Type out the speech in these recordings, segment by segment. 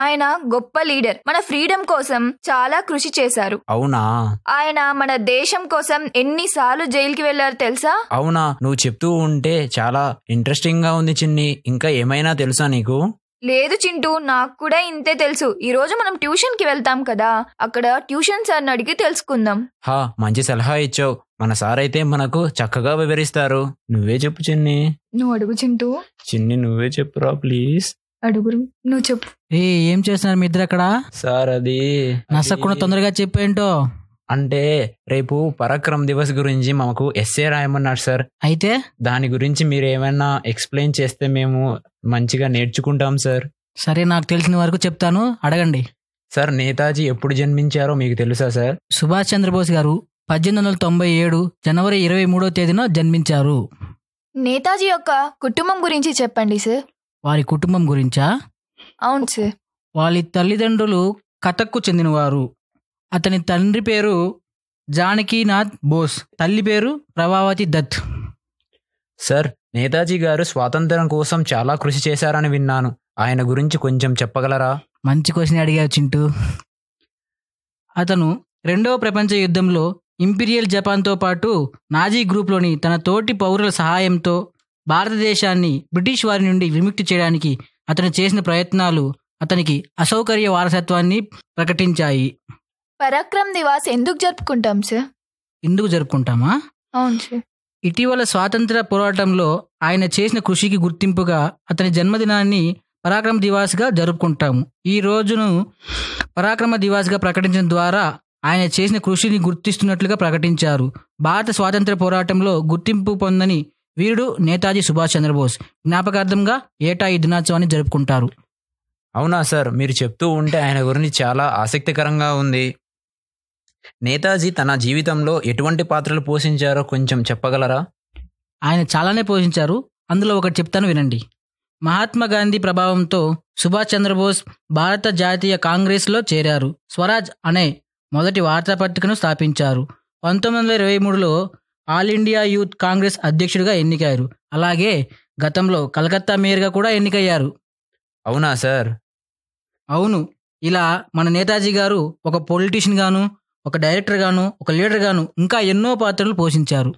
ఆయన గొప్ప లీడర్ మన ఫ్రీడమ్ కోసం చాలా కృషి చేశారు అవునా ఆయన మన దేశం కోసం ఎన్నిసార్లు జైలుకి వెళ్లారు తెలుసా అవునా నువ్వు చెప్తూ ఉంటే చాలా ఇంట్రెస్టింగ్ గా ఉంది చిన్ని ఇంకా ఏమైనా తెలుసా నీకు లేదు చింటూ నాకు కూడా ఇంతే తెలుసు ఈ రోజు మనం ట్యూషన్ కి వెళ్తాం కదా అక్కడ ట్యూషన్ సార్ అడిగి తెలుసుకుందాం హా మంచి సలహా ఇచ్చావు మన సార్ అయితే మనకు చక్కగా వివరిస్తారు నువ్వే చెప్పు చిన్ని నువ్వు అడుగు చింటూ చిన్ని నువ్వే చెప్పురా ప్లీజ్ అడుగురు నువ్వు చెప్పు ఏ ఏం చేస్తున్నారు మీ ఇద్దరు అక్కడ సార్ అది నసకుండా అది- తొందరగా చెప్పేంటో అంటే రేపు పరాక్రమ్ దివస్ గురించి మాకు ఎస్ఏ రాయమన్నారు సార్ అయితే దాని గురించి మీరు ఏమైనా ఎక్స్ప్లెయిన్ చేస్తే మేము మంచిగా నేర్చుకుంటాం సార్ సరే నాకు తెలిసిన వరకు చెప్తాను అడగండి సార్ నేతాజీ ఎప్పుడు జన్మించారో మీకు తెలుసా సార్ సుభాష్ చంద్రబోస్ గారు పద్దెనిమిది వందల తొంభై ఏడు జనవరి ఇరవై మూడో తేదీన జన్మించారు నేతాజీ యొక్క కుటుంబం గురించి చెప్పండి సార్ వారి కుటుంబం గురించా అవును సార్ వాళ్ళ తల్లిదండ్రులు కథక్కు చెందినవారు అతని తండ్రి పేరు జానకీనాథ్ బోస్ తల్లి పేరు ప్రభావతి దత్ సార్ నేతాజీ గారు స్వాతంత్రం కోసం చాలా కృషి చేశారని విన్నాను ఆయన గురించి కొంచెం చెప్పగలరా మంచి క్వశ్చన్ అడిగావు చింటూ అతను రెండవ ప్రపంచ యుద్ధంలో ఇంపీరియల్ జపాన్తో పాటు నాజీ గ్రూప్లోని తన తోటి పౌరుల సహాయంతో భారతదేశాన్ని బ్రిటిష్ వారి నుండి విముక్తి చేయడానికి అతను చేసిన ప్రయత్నాలు అతనికి అసౌకర్య వారసత్వాన్ని ప్రకటించాయి పరాక్రమ్ దివాస్ ఎందుకు జరుపుకుంటాం సార్ ఎందుకు జరుపుకుంటామా అవును సార్ ఇటీవల స్వాతంత్ర పోరాటంలో ఆయన చేసిన కృషికి గుర్తింపుగా అతని జన్మదినాన్ని పరాక్రమ దివాస్గా జరుపుకుంటాము ఈ రోజును పరాక్రమ దివాస్గా ప్రకటించడం ద్వారా ఆయన చేసిన కృషిని గుర్తిస్తున్నట్లుగా ప్రకటించారు భారత స్వాతంత్ర పోరాటంలో గుర్తింపు పొందని వీరుడు నేతాజీ సుభాష్ చంద్రబోస్ జ్ఞాపకార్థంగా ఏటా ఈ దినోత్సవాన్ని జరుపుకుంటారు అవునా సార్ మీరు చెప్తూ ఉంటే ఆయన గురించి చాలా ఆసక్తికరంగా ఉంది నేతాజీ తన జీవితంలో ఎటువంటి పాత్రలు పోషించారో కొంచెం చెప్పగలరా ఆయన చాలానే పోషించారు అందులో ఒకటి చెప్తాను వినండి మహాత్మా గాంధీ ప్రభావంతో సుభాష్ చంద్రబోస్ భారత జాతీయ కాంగ్రెస్లో చేరారు స్వరాజ్ అనే మొదటి వార్తాపత్రికను స్థాపించారు పంతొమ్మిది వందల ఇరవై మూడులో ఆల్ ఇండియా యూత్ కాంగ్రెస్ అధ్యక్షుడిగా ఎన్నికయ్యారు అలాగే గతంలో కలకత్తా మేయర్గా కూడా ఎన్నికయ్యారు అవునా సార్ అవును ఇలా మన నేతాజీ గారు ఒక పొలిటీషియన్ గాను ఒక డైరెక్టర్ గాను ఒక లీడర్ గాను ఇంకా ఎన్నో పాత్రలు పోషించారు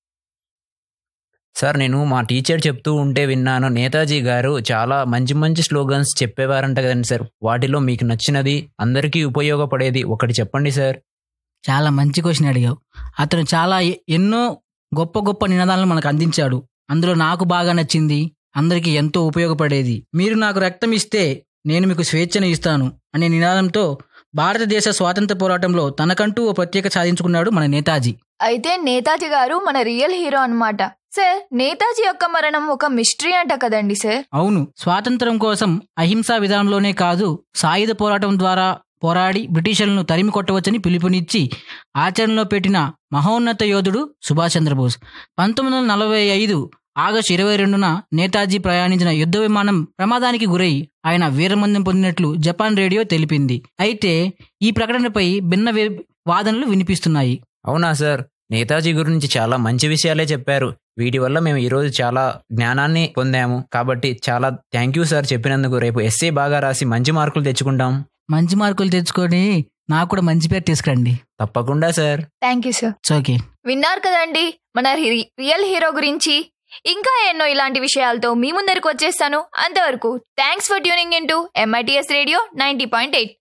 సార్ నేను మా టీచర్ చెప్తూ ఉంటే విన్నాను నేతాజీ గారు చాలా మంచి మంచి స్లోగన్స్ చెప్పేవారంట కదండి సార్ వాటిలో మీకు నచ్చినది అందరికీ ఉపయోగపడేది ఒకటి చెప్పండి సార్ చాలా మంచి క్వశ్చన్ అడిగావు అతను చాలా ఎ- ఎన్నో గొప్ప గొప్ప నినాదాలను మనకు అందించాడు అందులో నాకు బాగా నచ్చింది అందరికీ ఎంతో ఉపయోగపడేది మీరు నాకు రక్తం ఇస్తే నేను మీకు స్వేచ్ఛను ఇస్తాను అనే నినాదంతో భారతదేశ స్వాతంత్ర పోరాటంలో తనకంటూ ఓ ప్రత్యేక సాధించుకున్నాడు మన నేతాజీ అయితే నేతాజీ గారు మన రియల్ హీరో అన్నమాట సార్ నేతాజీ యొక్క మరణం ఒక మిస్టరీ అంట కదండి సార్ అవును స్వాతంత్రం కోసం అహింసా విధానంలోనే కాదు సాయుధ పోరాటం ద్వారా పోరాడి బ్రిటిషర్లను తరిమి కొట్టవచ్చని పిలుపునిచ్చి ఆచరణలో పెట్టిన మహోన్నత యోధుడు సుభాష్ చంద్రబోస్ పంతొమ్మిది వందల నలభై ఐదు ఆగస్టు ఇరవై రెండున నేతాజీ ప్రయాణించిన యుద్ధ విమానం ప్రమాదానికి గురై ఆయన వీరమందం పొందినట్లు జపాన్ రేడియో తెలిపింది అయితే ఈ ప్రకటనపై భిన్న వే- వాదనలు వినిపిస్తున్నాయి అవునా సార్ నేతాజీ గురించి చాలా మంచి విషయాలే చెప్పారు వీటి వల్ల మేము ఈరోజు చాలా జ్ఞానాన్ని పొందాము కాబట్టి చాలా థ్యాంక్ యూ సార్ చెప్పినందుకు రేపు ఎస్ఏ బాగా రాసి మంచి మార్కులు తెచ్చుకుంటాం మంచి మార్కులు తెచ్చుకొని నాకు కూడా మంచి పేరు తీసుకురండి తప్పకుండా sir thank you sir it's okay విన్నారు కదండి మన రి- రియల్ హీరో గురించి ఇంకా ఎన్నో ఇలాంటి విషయాలతో మీ ముందరికి వచ్చేస్తాను అంతవరకు thanks for tuning in to MITS radio ninety point eight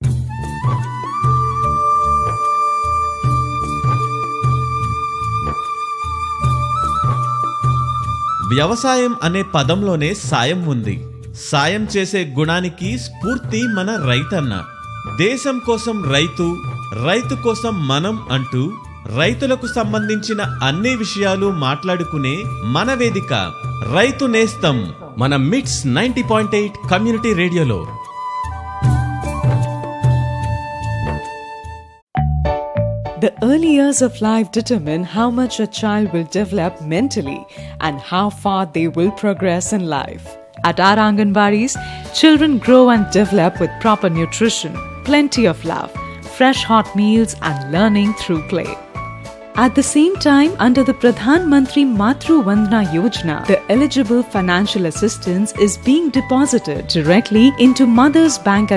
వ్యవసాయం అనే పదంలోనే సాయం ఉంది సాయం చేసే గుణానికి స్ఫూర్తి మన రైతన్న దేశం కోసం రైతు రైతు కోసం మనం అంటూ రైతులకు సంబంధించిన అన్ని విషయాలు మాట్లాడుకునే మన వేదిక రైతు నేస్తం మన MITS ninety point eight community రేడియోలో The early years of life determine how much a child will develop mentally and how far they will progress in life. At our Anganwadis, children grow and develop with proper nutrition, plenty of love, fresh hot meals, and learning through play. At the same time, under the Pradhan Mantri Matru Vandana Yojana, the eligible financial assistance is being deposited directly into mother's bank